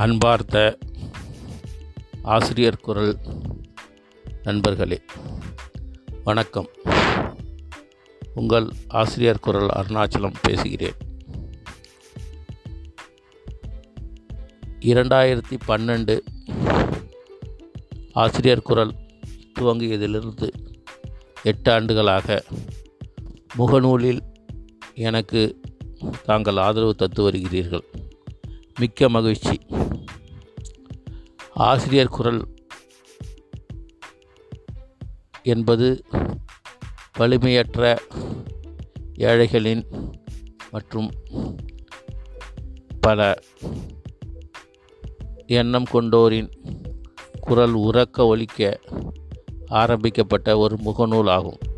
அன்பார்ந்த ஆசிரியர் குரல் நண்பர்களே வணக்கம் உங்கள் ஆசிரியர் குரல் அருணாச்சலம் பேசுகிறேன் இரண்டாயிரத்தி பன்னெண்டு ஆசிரியர் குரல் துவங்கியதிலிருந்து எட்டு ஆண்டுகளாக முகநூலில் எனக்கு தாங்கள் ஆதரவு தத்து வருகிறீர்கள் மிக்க மகிழ்ச்சி ஆசிரியர் குரல் என்பது வலிமையற்ற ஏழைகளின் மற்றும் பல எண்ணம் கொண்டோரின் குரல் உறக்க ஒலிக்க ஆரம்பிக்கப்பட்ட ஒரு முகநூல் ஆகும்